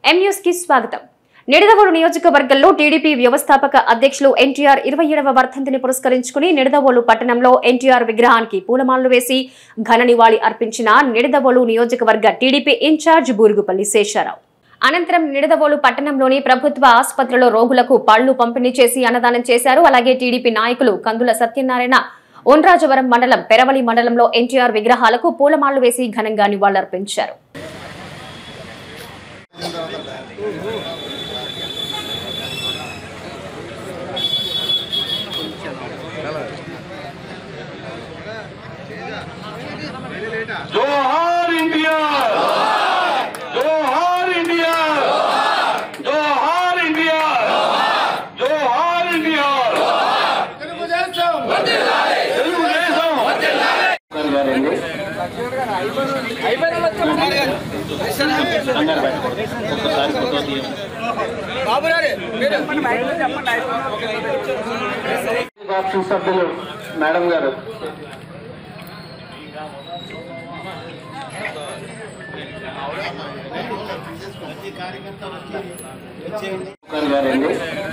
M news కి స్వాగతం నిడదవోలు నియోజకవర్గంలో టీడీపీ వ్యవస్థాపక అధ్యక్షులు ఎన్టీఆర్ ఇరవై ఏడవ వర్ధంతిని పురస్కరించుకుని నిడదవోలు పట్టణంలో ఎన్టీఆర్ విగ్రహానికి పూలమాలలు వేసి ఘన నివాళి అర్పించిన నిడదవోలు నియోజకవర్గ టీడీపీ ఇన్ఛార్జ్ బూరుగుపల్లి శేషారావు అనంతరం నిడదవోలు పట్టణంలోని ప్రభుత్వ ఆసుపత్రిలో రోగులకు పళ్లు పంపిణీ చేసి అన్నదానం చేశారు అలాగే టీడీపీ నాయకులు కందుల సత్యనారాయణ ఒండ్రాజవరం మండలం పెరవలి మండలంలో ఎన్టీఆర్ విగ్రహాలకు పూలమాలలు వేసి ఘనంగా నివాళులర్పించారు జోహార్ ఇండియా జోహార్ ఇండియా జోహార్ ఇండియా జోహార్ ఇండియా తెలుగుదేశం తెలుగుదేశం గారండి ఆప్షన్ సభ్యులు మేడం గారు గారండి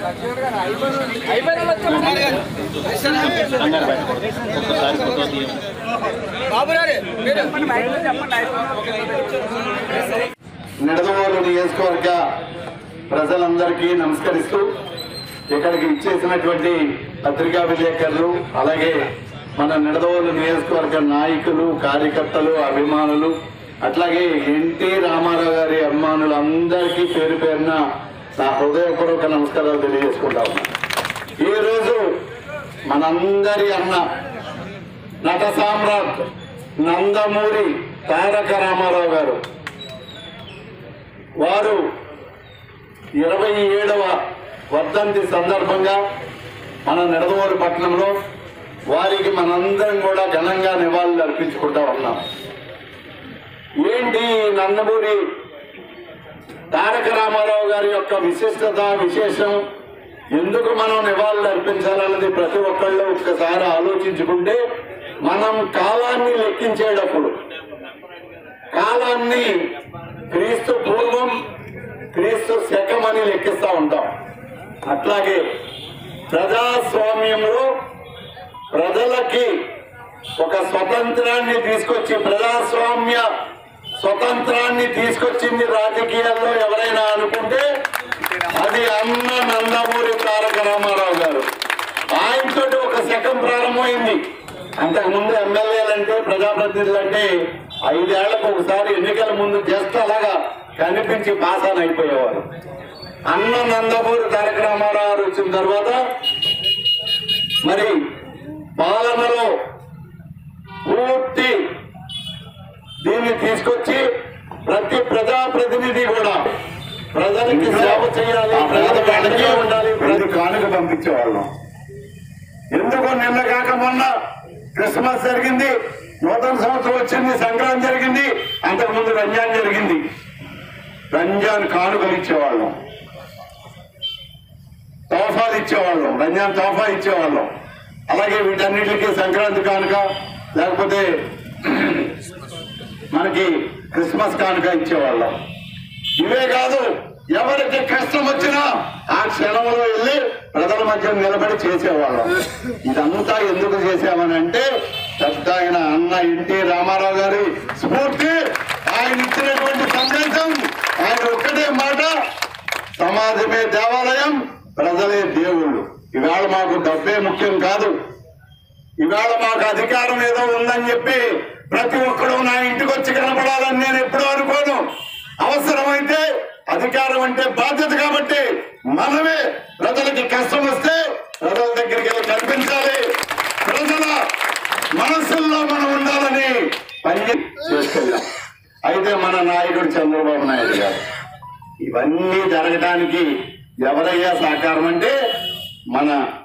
నిడదవోలు నియోజకవర్గ ప్రజలందరికీ నమస్కరిస్తూ ఇక్కడికి ఇచ్చేసినటువంటి పత్రికా విలేకరులు అలాగే మన నిడదవోలు నియోజకవర్గ నాయకులు కార్యకర్తలు అభిమానులు అట్లాగే ఎన్టీ రామారావు గారి అభిమానులు అందరికీ పేరు పేరున నా హృదయపూర్వక నమస్కారాలు తెలియజేసుకుంటా ఉన్నాను ఈరోజు మనందరి అన్న నట సామ్రాట్ నందమూరి తారక రామారావు గారు వారు ఇరవై ఏడవ వర్ధంతి సందర్భంగా మన నిడదవోలు పట్టణంలో వారికి మనందరం కూడా ఘనంగా నివాళులు అర్పించుకుంటా ఉన్నాం ఏంటి ఈ నందమూరి తారక రామారావు గారి యొక్క విశిష్టత విశేషం ఎందుకు మనం నివాళులు అర్పించాలన్నది ప్రతి ఒక్కళ్ళు ఒక్కసారి ఆలోచించుకుంటే మనం కాలాన్ని లెక్కించేటప్పుడు కాలాన్ని క్రీస్తు పూర్వం క్రీస్తు శకం అని లెక్కిస్తూ ఉంటాం అట్లాగే ప్రజాస్వామ్యంలో ప్రజలకి ఒక స్వతంత్రాన్ని తీసుకొచ్చి ప్రజాస్వామ్య స్వతంత్రాన్ని తీసుకొచ్చింది రాజకీయాల్లో ఎవరైనా అనుకుంటే అది అన్న నందమూరి తారక రామారావు గారు ఆయనతో ఒక శకం ప్రారంభమైంది అంతకు ముందు ఎమ్మెల్యేలంటే ప్రజాప్రతినిధులు అంటే ఐదేళ్లకు ఒకసారి ఎన్నికల ముందు జస్ట్ అలాగా కనిపించి పాసాన్ అయిపోయేవారు అన్న నందమూరి తారక రామారావు గారు వచ్చిన తర్వాత మరి పాలనలో పూర్తి దీన్ని తీసుకొచ్చి ప్రతి ప్రజాప్రతినిధి కూడా ప్రజలకి సేవ చేయాలి ప్రజలకు అండగా ఉండాలి ప్రతి కానుక పంపించేవాళ్ళం ఎందుకు నిన్న కాక మొన్న క్రిస్మస్ జరిగింది నూతన సంవత్సరం వచ్చింది సంక్రాంతి జరిగింది అంతకుముందు రంజాన్ జరిగింది రంజాన్ కానుకలు ఇచ్చేవాళ్ళం తోఫాలు ఇచ్చేవాళ్ళం రంజాన్ తోఫా ఇచ్చేవాళ్ళం అలాగే వీటన్నిటికీ సంక్రాంతి కానుక లేకపోతే మనకి క్రిస్మస్ కానుక ఇచ్చేవాళ్ళం ఇవే కాదు ఎవరికి కష్టం వచ్చినా ఆ క్షణంలో వెళ్ళి ప్రజల మధ్య నిలబడి చేసేవాళ్ళం ఇదంతా ఎందుకు చేసామని అంటే పెద్ద ఆయన అన్న ఎన్టీ రామారావు గారి స్ఫూర్తి ఆయన ఇచ్చినటువంటి సందేశం ఆయన ఒక్కటే మాట సమాజమే దేవాలయం ప్రజలే దేవుళ్ళు ఇవాళ మాకు డబ్బే ముఖ్యం కాదు ఇవాళ మాకు అధికారం ఏదో ఉందని చెప్పి ప్రతి ఒక్కడు నా ఇంటికి వచ్చి కనపడాలని నేను ఎప్పుడూ అనుకోను అవసరమైతే అధికారం అంటే బాధ్యత కాబట్టి మనమే ప్రజలకి కష్టం వస్తే ప్రజల దగ్గరికి వెళ్ళి కనిపించాలి ప్రజల మనసుల్లో మనం ఉండాలని పని చేసుకెళ్ళాం అయితే మన నాయకుడు చంద్రబాబు నాయుడు గారు ఇవన్నీ జరగడానికి ఎవరయ్యా సహకారం అంటే మన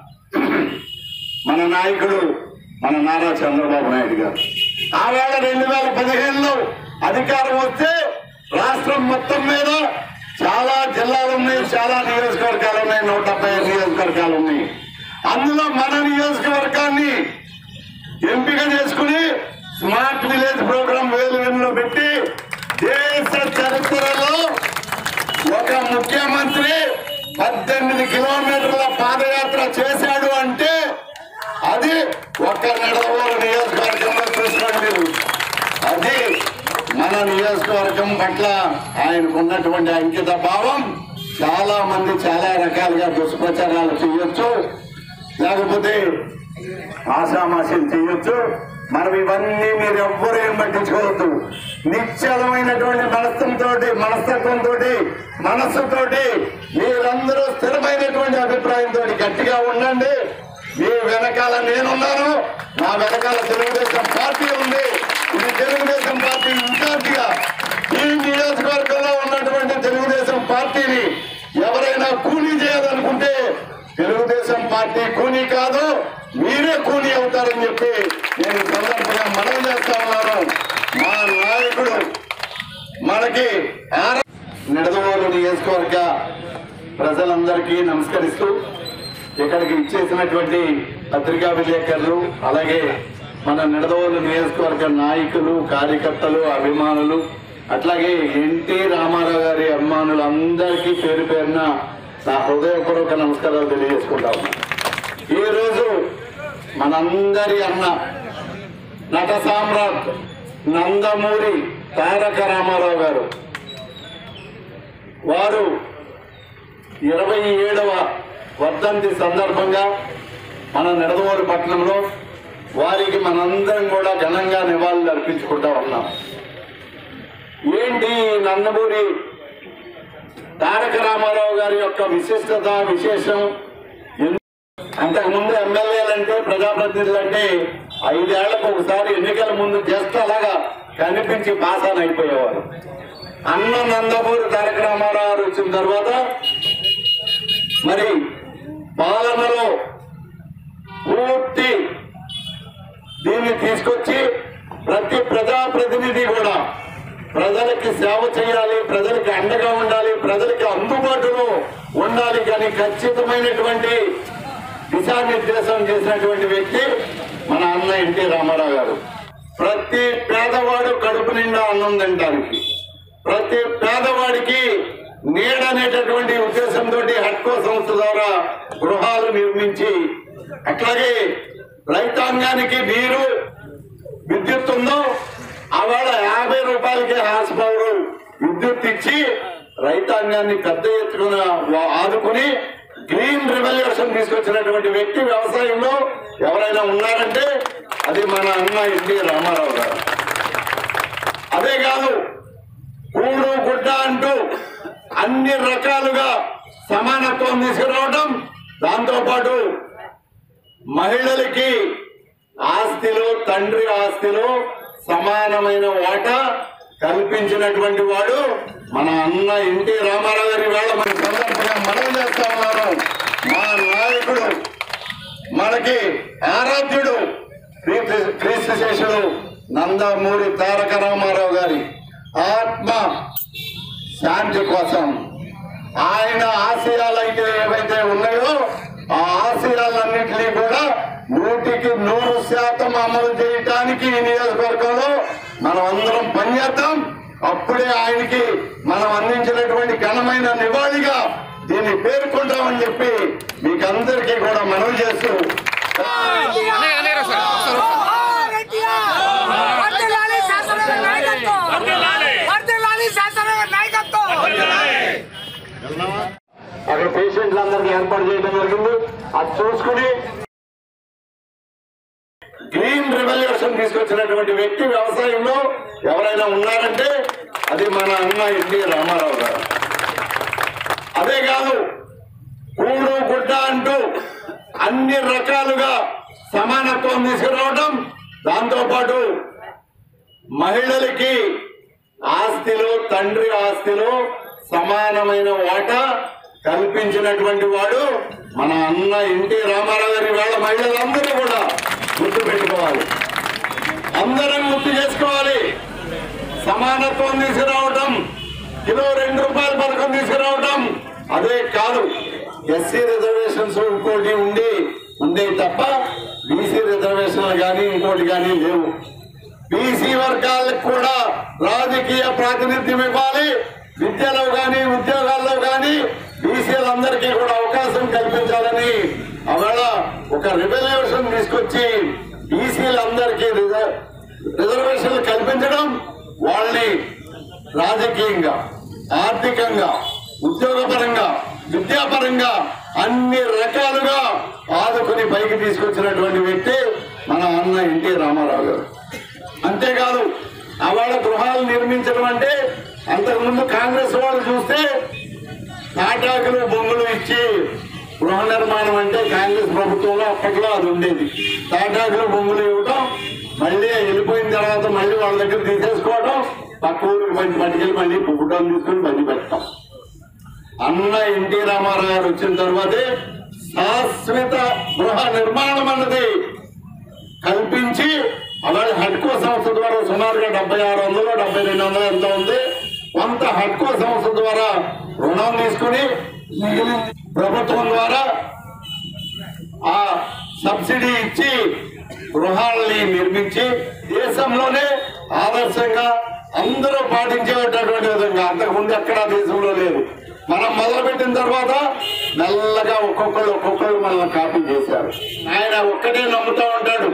మన నాయకుడు మన నారా చంద్రబాబు నాయుడు గారు ఆవేళ రెండు వేల పదిహేనులో అధికారం వస్తే రాష్ట్రం మొత్తం మీద చాలా జిల్లాలు ఉన్నాయి చాలా నియోజకవర్గాలు ఉన్నాయి నూట డెబ్బై ఐదు నియోజకవర్గాలు ఉన్నాయి అందులో మన నియోజకవర్గాన్ని ఎంపిక చేసుకుని స్మార్ట్ విలేజ్ ప్రోగ్రామ్ వేలువెన్లో పెట్టి దేశ చరిత్రలో ముఖ్యమంత్రి పద్దెనిమిది కిలోమీటర్ల పాదయాత్ర చేశాడు అంటే అది ఒక్క నడవూరు నియోజకవర్గంలో చూసుకోండి మీరు అది మన నియోజకవర్గం పట్ల ఆయనకు ఉన్నటువంటి అంకిత భావం చాలా మంది చాలా రకాలుగా దుష్ప్రచారాలు చేయొచ్చు లేకపోతే ఆశామాషలు చేయొచ్చు మనం ఇవన్నీ మీరు ఎవ్వరూ ఏం పట్టించుకోవద్దు నిశ్చలమైనటువంటి మనస్సుతో మనస్తత్వంతో మనస్సుతోటి మీరందరూ స్థిరమైనటువంటి అభిప్రాయంతో గట్టిగా ఉండండి మీ వెనకాల నేనున్నాను నా వెనకాల తెలుగుదేశం పార్టీ ఉంది ఇది తెలుగుదేశం పార్టీ ఇన్ఛార్జిగా ఈ నియోజకవర్గంలో ఉన్నటువంటి తెలుగుదేశం పార్టీని ఎవరైనా కూలీ చేయాలనుకుంటే తెలుగుదేశం పార్టీ కూలీ కాదు మీరే కూలీ అవుతారని చెప్పి నేను ఈ సందర్భంగా మనవి చేస్తా ఉన్నాను మా నాయకుడు మనకి ఆర నిడదవోలు నియోజకవర్గ ప్రజలందరికీ నమస్కరిస్తూ ఇక్కడికి ఇచ్చేసినటువంటి పత్రికా విలేకరులు అలాగే మన నిడదవోలు నియోజకవర్గ నాయకులు కార్యకర్తలు అభిమానులు అట్లాగే ఎన్టీ రామారావు గారి అభిమానులు అందరికీ పేరు పేరున నా హృదయపూర్వక నమస్కారాలు తెలియజేసుకుంటా ఉన్నా ఈ రోజు మనందరి అన్న నట సామ్రాట్ నందమూరి తారక రామారావు గారు వారు ఇరవై ఏడవ వర్ధంతి సందర్భంగా మన నిడదవోలు పట్టణంలో వారికి మనందరం కూడా ఘనంగా నివాళులు అర్పించుకుంటా ఉన్నాం ఏంటి ఈ నందమూరి తారక రామారావు గారి యొక్క విశిష్టత విశేషం ఎందు- అంతకుముందు ఎమ్మెల్యేలంటే ప్రజాప్రతినిధులు అంటే ఐదేళ్లకు ఒకసారి ఎన్నికల ముందు జస్ట్ అలాగా కనిపించి పాసాన్ అయిపోయేవారు అన్న నందమూరి తారక రామారావు గారు వచ్చిన తర్వాత మరి పాలనలో పూర్తి దీన్ని తీసుకొచ్చి ప్రతి ప్రజాప్రతినిధి కూడా ప్రజలకి సేవ చేయాలి ప్రజలకి అండగా ఉండాలి ప్రజలకి అందుబాటులో ఉండాలి కానీ ఖచ్చితమైనటువంటి దిశానిర్దేశం చేసినటువంటి వ్యక్తి మన అన్న ఎన్టీ రామారావు గారు ప్రతి పేదవాడు కడుపు నిండా అన్నం తినడానికి ప్రతి పేదవాడికి నీడ అనేటటువంటి ఉద్దేశంతో హట్కో సంస్థ ద్వారా గృహాలు నిర్మించి అట్లాగే రైతాంగానికి నీరు విద్యుత్ ఉందో ఆవేళ యాభై రూపాయలకి హార్స్ పవర్ విద్యుత్ ఇచ్చి రైతాంగాన్ని పెద్ద ఎత్తున వా- ఆదుకుని గ్రీన్ రెవల్యూషన్ తీసుకొచ్చినటువంటి వ్యక్తి వ్యవసాయంలో ఎవరైనా ఉన్నారంటే అది మన అన్న ఎన్టీ రామారావు గారు అదే కాదు కూడు గుడ్డ అంటూ అన్ని రకాలుగా సమానత్వం తీసుకురావడం దాంతో పాటు మహిళలకి ఆస్తిలో తండ్రి ఆస్తిలో సమానమైన వాటా కల్పించినటువంటి వాడు మన అన్న ఎన్టీ రామారావు గారి వేళ మన సందర్భంగా మనం చేస్తా ఉన్నారు మా నాయకుడు మనకి ఆరాధ్యుడు క్రీస్తు క్రీస్తు శేషుడు నందమూరి తారక రామారావు గారి ఆత్మ శాంతి కోసం ఆయన ఆశయాలు అయితే ఏవైతే ఉన్నాయో ఆ ఆశయాలన్నింటినీ కూడా నూటికి నూరు శాతం అమలు చేయటానికి ఈ నియోజకవర్గంలో మనం అందరం పనిచేద్దాం అప్పుడే ఆయనకి మనం అందించినటువంటి ఘనమైన నివాళిగా దీన్ని పేర్కొంటామని చెప్పి మీకందరికీ కూడా మనవి చేస్తూ వర్ధిల్లాలి శాసనసభ నాయకత్వం వర్ధిల్లాలి శాసనసభ నాయకత్వం అక్కడ పేషెంట్లందరికీ ఏర్పాటు చేయడం జరిగింది అది చూసుకుని గ్రీన్ రెవల్యూషన్ తీసుకొచ్చినటువంటి వ్యక్తి వ్యవసాయంలో ఎవరైనా ఉన్నారంటే అది మన అన్న ఎన్టీ రామారావు గారు అదే కాదు కూడు గుడ్డ అంటూ అన్ని రకాలుగా సమానత్వం తీసుకురావడం దాంతో పాటు మహిళలకి ఆస్తిలో తండ్రి ఆస్తిలో సమానమైన వాటా కల్పించినటువంటి వాడు మన అన్న ఎన్టీ రామారావు గారి వేళ మహిళలందరూ కూడా గుర్తు పెట్టుకోవాలి అందరం గుర్తు చేసుకోవాలి సమానత్వం తీసుకురావటం కిలో రెండు రూపాయల పథకం తీసుకురావటం అదే కాదు ఎస్సీ రిజర్వేషన్స్ ఇంకోటి ఉండి ఉండే తప్ప బీసీ రిజర్వేషన్లు కానీ ఇంకోటి కానీ లేవు బీసీ వర్గాలకు కూడా రాజకీయ ప్రాతినిధ్యం ఇవ్వాలి విద్యలో కానీ ఉద్యోగాల్లో కానీ బీసీలందరికీ కూడా అవకాశం కల్పించాలని ఆవేళ ఒక రిజర్వేషన్ తీసుకొచ్చి బీసీలందరికీ రిజ- రిజర్వేషన్లు కల్పించడం వాళ్ళని రాజకీయంగా ఆర్థికంగా ఉద్యోగపరంగా విద్యాపరంగా అన్ని రకాలుగా ఆదుకుని పైకి తీసుకొచ్చినటువంటి వ్యక్తి మన అన్న ఎన్టీ రామారావు గారు అంతేకాదు ఆవాడ గృహాలు నిర్మించడం అంటే అంతకుముందు కాంగ్రెస్ వాళ్ళు చూస్తే తాటాకులు బొంగులు ఇచ్చి గృహ నిర్మాణం అంటే కాంగ్రెస్ ప్రభుత్వంలో అప్పట్లో అది ఉండేది తాటాకులు బొంగులు ఇవ్వటం మళ్ళీ వెళ్ళిపోయిన తర్వాత మళ్ళీ వాళ్ళ దగ్గర తీసేసుకోవడం పక్క ఊరికి మంచి పట్టుకెళ్ళి మళ్ళీ పువ్వుటం తీసుకొని బండి పెట్టడం అన్న ఎన్టీ రామారావు గారు వచ్చిన తర్వాతే శాశ్వత గృహ నిర్మాణం అన్నది కల్పించి అలాగే హడ్కో సంస్థ ద్వారా సుమారుగా డెబ్బై ఆరు వందలు డెబ్బై రెండు వందలు ఎంత ఉంది కొంత హడ్కో సంస్థ ద్వారా రుణం తీసుకుని మిగిలిన ప్రభుత్వం ద్వారా ఆ సబ్సిడీ ఇచ్చి గృహాలని నిర్మించి దేశంలోనే ఆదర్శంగా అందరూ పాటించేటటువంటి విధంగా అంతకుముందు ఎక్కడా దేశంలో లేదు మనం మొదలుపెట్టిన తర్వాత మెల్లగా ఒక్కొక్కరు ఒక్కొక్కరు మనల్ని కాపీ చేశారు ఆయన ఒక్కటే నమ్ముతా ఉంటాడు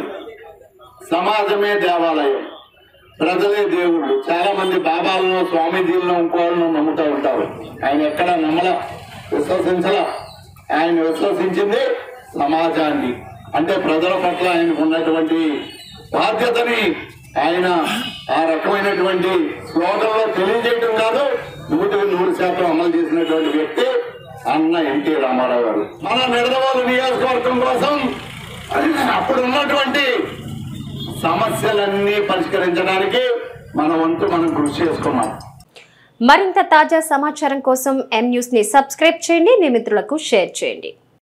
సమాజమే దేవాలయం ప్రజలే దేవుళ్ళు చాలా మంది బాబాలను స్వామీజీలను ఇంకోళ్ళను నమ్ముతూ ఉంటారు ఆయన ఎక్కడ నమ్మల విశ్వసించల ఆయన విశ్వసించింది సమాజాన్ని అంటే ప్రజల పట్ల ఆయనకు ఉన్నటువంటి బాధ్యతని ఆయన ఆ రకమైనటువంటి శ్లోకంలో తెలియజేయటం కాదు నూటికి నూరు శాతం అమలు చేసినటువంటి వ్యక్తి అన్న ఎన్టీ రామారావు గారు మన నిడదవాళ్ళు నియోజకవర్గం కోసం అప్పుడు ఉన్నటువంటి సమస్యలన్నీ పరిష్కరించడానికి మన వంతు మనం కృషి చేసుకున్నాం మరింత తాజా సమాచారం కోసం ఎం న్యూస్ ని సబ్స్క్రైబ్ చేయండి మీ మిత్రులకు షేర్ చేయండి